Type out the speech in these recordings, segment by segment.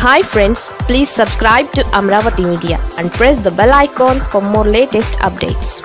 hi friends please subscribe to Amaravati media and press the bell icon for more latest updates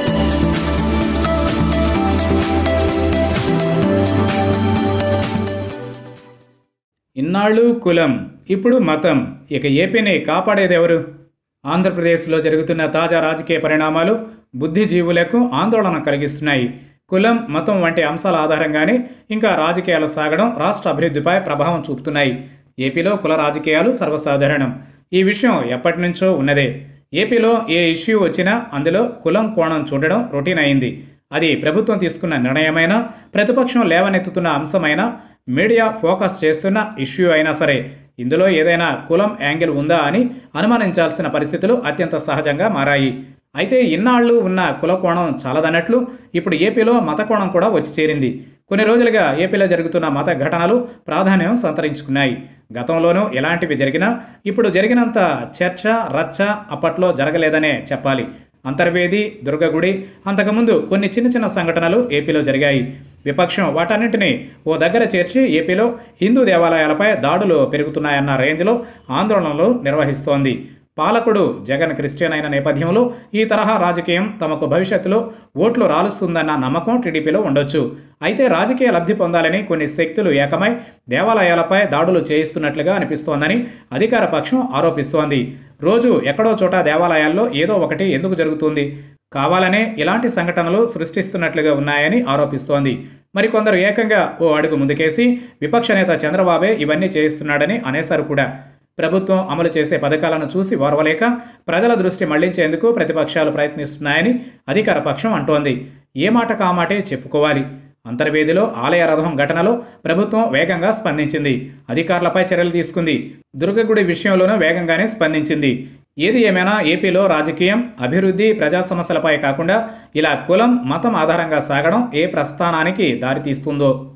ఇన్నాళ్ళు కులం ఇప్పుడు మతం ఇక ఏపీని కాపాడేదెవరు ఆంధ్రప్రదేశ్లో జరుగుతున్న తాజా రాజకీయ పరిణామాలు బుద్ధిజీవులకు ఆందోళన కలిగిస్తున్నాయి కులం మతం వంటి అంశాల ఆధారంగానే ఇంకా రాజకీయాలు సాగడం రాష్ట్ర అభివృద్ధిపై ప్రభావం చూపుతున్నాయి ఏపీలో కుల రాజకీయాలు సర్వసాధారణం ఈ విషయం ఎప్పటి నుంచో ఉన్నదే ఏపీలో ఏ ఇష్యూ వచ్చినా అందులో కులం కోణం చూడడం రొటీన్ అయింది అది ప్రభుత్వం తీసుకున్న నిర్ణయమైనా ప్రతిపక్షం లేవనెత్తుతున్న అంశమైనా మీడియా ఫోకస్ చేస్తున్న ఇష్యూ అయినా సరే ఇందులో ఏదైనా కులం యాంగిల్ ఉందా అని అనుమానించాల్సిన పరిస్థితులు అత్యంత సహజంగా మారాయి అయితే ఇన్నాళ్ళు ఉన్న కుల కోణం చాలదన్నట్లు ఇప్పుడు ఏపీలో మత కోణం కూడా వచ్చి చేరింది కొన్ని రోజులుగా ఏపీలో జరుగుతున్న మత ఘటనలు ప్రాధాన్యం సంతరించుకున్నాయి గతంలోనూ ఎలాంటివి జరిగినా ఇప్పుడు జరిగినంత చర్చ రచ్చ అప్పట్లో జరగలేదనే చెప్పాలి అంతర్వేది దుర్గగుడి అంతకుముందు కొన్ని చిన్న చిన్న సంఘటనలు ఏపీలో జరిగాయి విపక్షం వాటన్నింటినీ ఓ దగ్గర చేర్చి ఏపీలో హిందూ దేవాలయాలపై దాడులు పెరుగుతున్నాయన్న రేంజ్లో ఆందోళనలు నిర్వహిస్తోంది పాలకుడు జగన్ క్రిస్టియన్ అయిన నేపథ్యంలో ఈ తరహా రాజకీయం తమకు భవిష్యత్తులో ఓట్లు రాలుస్తుందన్న నమ్మకం టీడీపీలో ఉండొచ్చు అయితే రాజకీయ లబ్ధి పొందాలని కొన్ని శక్తులు ఏకమై దేవాలయాలపై దాడులు చేయిస్తున్నట్లుగా అనిపిస్తోందని అధికార పక్షం ఆరోపిస్తోంది రోజు ఎక్కడో చోట దేవాలయాల్లో ఏదో ఒకటి ఎందుకు జరుగుతుంది కావాలనే ఇలాంటి సంఘటనలు సృష్టిస్తున్నట్లుగా ఉన్నాయని ఆరోపిస్తోంది మరికొందరు ఏకంగా ఓ అడుగు ముందుకేసి విపక్ష నేత చంద్రబాబే ఇవన్నీ చేయిస్తున్నాడని అనేశారు కూడా ప్రభుత్వం అమలు చేసే పథకాలను చూసి ఓర్వలేక ప్రజల దృష్టి మళ్లించేందుకు ప్రతిపక్షాలు ప్రయత్నిస్తున్నాయని అధికార పక్షం అంటోంది ఏ మాట కామాటే చెప్పుకోవాలి అంతర్వేదిలో ఆలయ రథం ఘటనలో ప్రభుత్వం వేగంగా స్పందించింది అధికారులపై చర్యలు తీసుకుంది దుర్గగుడి విషయంలోనూ వేగంగానే స్పందించింది ఏది ఏమైనా ఏపీలో రాజకీయం అభివృద్ధి ప్రజా సమస్యలపై కాకుండా ఇలా కులం మతం ఆధారంగా సాగడం ఏ ప్రస్థానానికి దారితీస్తుందో